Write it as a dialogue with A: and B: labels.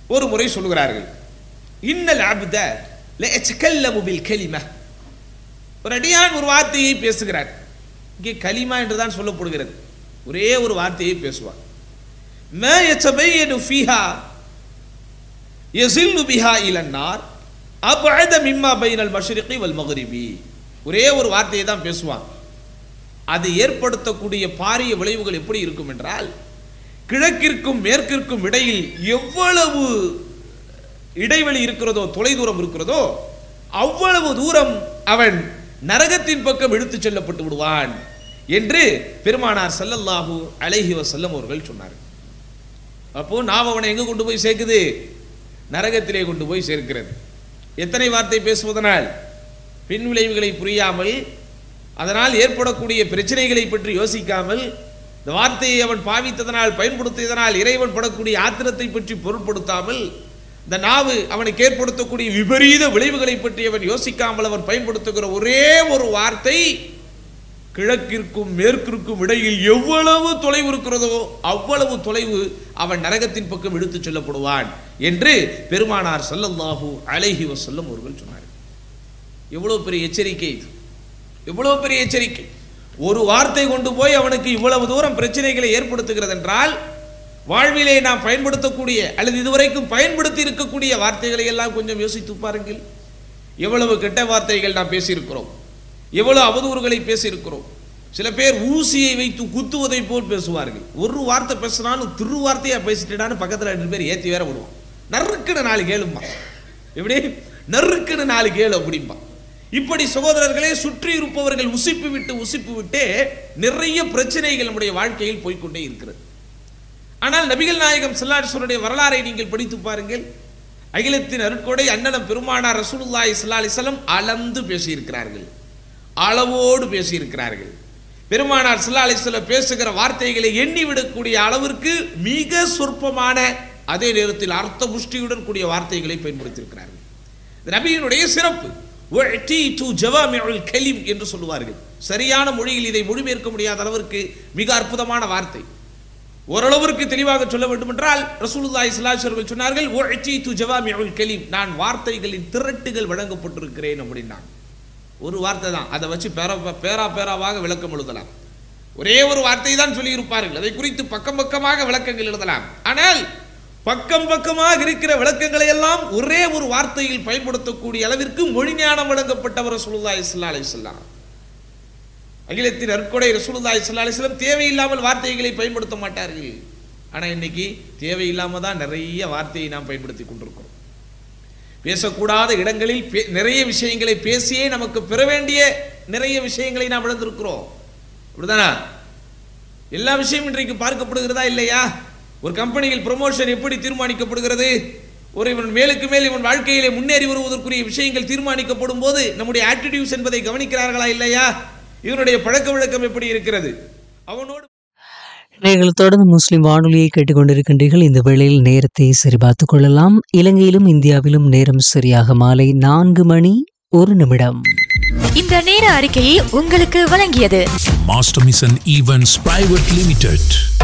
A: ஒரு முறை சொல்கிறார்கள் இன்னல் அப்த லயத்தகல்லமு பில் கலிமா ஒரு அடியான் ஒரு வார்த்தையை பேசுகிறார் இங்கே கலிமா என்று தான் சொல்லப்படுகிறது ஒரே ஒரு வார்த்தையை பேசுவார் மா யத்தபையனு ஃபீஹா யஸில்லு பிஹா இலன்னார் அபஅத மிம்மா பைனல் மஷ்ரிகி வல் மக்ரிபி ஒரே ஒரு வார்த்தையை தான் பேசுவான் அது ஏற்படுத்தக்கூடிய பாரிய விளைவுகள் எப்படி இருக்கும் என்றால் கிழக்கிற்கும் மேற்கிற்கும் இடையில் எவ்வளவு இடைவெளி இருக்கிறதோ தொலைதூரம் இருக்கிறதோ அவ்வளவு தூரம் அவன் நரகத்தின் பக்கம் இழுத்துச் செல்லப்பட்டு விடுவான் என்று பெருமானார் ஸல்லல்லாஹு அலைஹி வஸல்லம் அவர்கள் சொன்னார்கள் அப்போ நாம் அவனை எங்க கொண்டு போய் சேர்க்குது நரகத்திலே கொண்டு போய் சேர்க்கிறது எத்தனை வார்த்தை பேசுவதனால் பின் விளைவுகளை புரியாமல் அதனால் ஏற்படக்கூடிய பிரச்சனைகளை பற்றி யோசிக்காமல் இந்த வார்த்தையை அவன் பாவித்ததனால் பயன்படுத்தியதனால் இறைவன் படக்கூடிய ஆத்திரத்தை பற்றி பொருட்படுத்தாமல் இந்த நாவு அவனுக்கு ஏற்படுத்தக்கூடிய விபரீத விளைவுகளை பற்றி அவன் யோசிக்காமல் அவன் பயன்படுத்துகிற ஒரே ஒரு வார்த்தை கிழக்கிற்கும் மேற்கிற்கும் இடையில் எவ்வளவு தொலைவு இருக்கிறதோ அவ்வளவு தொலைவு அவன் நரகத்தின் பக்கம் இழுத்துச் செல்லப்படுவான் என்று பெருமானார் ஸல்லல்லாஹு அலைஹி வஸல்லம் அவர்கள் சொன்னார் எவ்வளவு பெரிய எச்சரிக்கை இது எவ்வளவு பெரிய எச்சரிக்கை ஒரு வார்த்தை கொண்டு போய் அவனுக்கு இவ்வளவு தூரம் பிரச்சனைகளை ஏற்படுத்துகிறது என்றால் வாழ்விலே நாம் பயன்படுத்தக்கூடிய அல்லது இதுவரைக்கும் பயன்படுத்தி இருக்கக்கூடிய வார்த்தைகளை எல்லாம் கொஞ்சம் யோசித்து பாருங்கள் எவ்வளவு கெட்ட வார்த்தைகள் நாம் பேசியிருக்கிறோம் எவ்வளவு அவதூறுகளை பேசியிருக்கிறோம் சில பேர் ஊசியை வைத்து குத்துவதை போல் பேசுவார்கள் ஒரு வார்த்தை பேசினாலும் திரு வார்த்தையா பேசிட்டான்னு பக்கத்தில் ரெண்டு பேர் ஏற்றி வேற விடுவான் நறுக்குன்னு நாலு கேளும்பா எப்படி நறுக்குன்னு நாலு கேளு அப்படிம்பா இப்படி சகோதரர்களே சுற்றி இருப்பவர்கள் உசிப்பு விட்டு உசிப்பு விட்டு நிறைய பிரச்சனைகள் நம்முடைய வாழ்க்கையில் போய்க்கொண்டே இருக்கிறது ஆனால் நபிகள் நாயகம் ஸல்லல்லாஹு வரலாறை நீங்கள் படித்து பாருங்கள் அகிலத்தின் அருட்கொடை அண்ணனம் பெருமானார் ரசூலுல்லாஹி ஸல்லல்லாஹு அலைஹி வஸல்லம் அளந்து பேசியிருக்கிறார்கள் அளவோடு பேசியிருக்கிறார்கள் பெருமானார் ஸல்லல்லாஹு அலைஹி வஸல்லம் பேசுகிற வார்த்தைகளை எண்ணி விடக்கூடிய அளவிற்கு மிக சொற்பமான அதே நேரத்தில் அர்த்த புஷ்டியுடன் கூடிய வார்த்தைகளை பயன்படுத்தியிருக்கிறார்கள் இது நபியினுடைய சிறப்பு உஅ்தீது ஜவாமிஉல் கலிம் என்று சொல்லுவார்கள் சரியான மொழியில் இதை மொழிபெயர்க்க முடியாத அளவிற்கு மிக அற்புதமான வார்த்தை ஓரளவிற்கு தெளிவாக சொல்ல வேண்டும் என்றால் ரசூலுல்லாஹி ஸல்லல்லாஹு அலைஹி வஸல்லம் சொன்னார்கள் உஅ்தீது ஜவாமிஉல் கலிம் நான் வார்த்தைகளின் திரட்டுகள் வழங்கப்பட்டிருக்கிறேன் அப்படின்னாங்க ஒரு வார்த்தை தான் அதை வச்சு பேரா பேரா பேராவாக விளக்கம் எழுதலாம் ஒரே ஒரு வார்த்தை தான் சொல்லி இருப்பார்கள் அதை குறித்து பக்கம் பக்கமாக விளக்கங்கள் எழுதலாம் ஆனால் பக்கம் பக்கமாக இருக்கிற விளக்கங்களை எல்லாம் ஒரே ஒரு வார்த்தையில் பயன்படுத்தக்கூடிய அளவிற்கு மொழி ஞானம் வழங்கப்பட்டவர் ரசூலுல்லாஹி ஸல்லல்லாஹு அலைஹி வஸல்லம் அகிலத்தின் அற்கொடை ரசூலுல்லாஹி ஸல்லல்லாஹு அலைஹி வஸல்லம் தேவையில்லாமல் வார்த்தைகளை பயன்படுத்த மாட்டார்கள் ஆனா இன்னைக்கு தேவையில்லாம தான் நிறைய வார்த்தையை நாம் பயன்படுத்தி கொண்டிருக்கிறோம் பேசக்கூடாத இடங்களில் பே- நிறைய விஷயங்களை பேசியே நமக்கு பெற வேண்டிய நிறைய விஷயங்களை நாம் இழந்திருக்கிறோம் அப்படிதானா எல்லா விஷயமும் இன்றைக்கு பார்க்கப்படுகிறதா இல்லையா ஒரு கம்பெனியில் ப்ரொமோஷன் எப்படி தீர்மானிக்கப்படுகிறது ஒரு இவன் மேலுக்கு மேல் இவன் வாழ்க்கையிலே முன்னேறி வருவதற்குரிய விஷயங்கள் தீர்மானிக்கப்படும் போது நம்முடைய ஆட்டிடியூட்ஸ் என்பதை கவனிக்கிறார்களா இல்லையா இதனுடைய பழக்க வழக்கம் எப்படி இருக்கிறது அவனோடு
B: நீங்கள் தொடர்ந்து முஸ்லிம் வானொலியை கேட்டுக்கொண்டிருக்கின்றீர்கள் இந்த வேளையில் நேரத்தை சரிபார்த்துக் கொள்ளலாம் இலங்கையிலும் இந்தியாவிலும் நேரம் சரியாக மாலை நான்கு மணி ஒரு நிமிடம்
C: இந்த நேர அறிக்கையை உங்களுக்கு வழங்கியது
D: Master Mission Events Private Limited.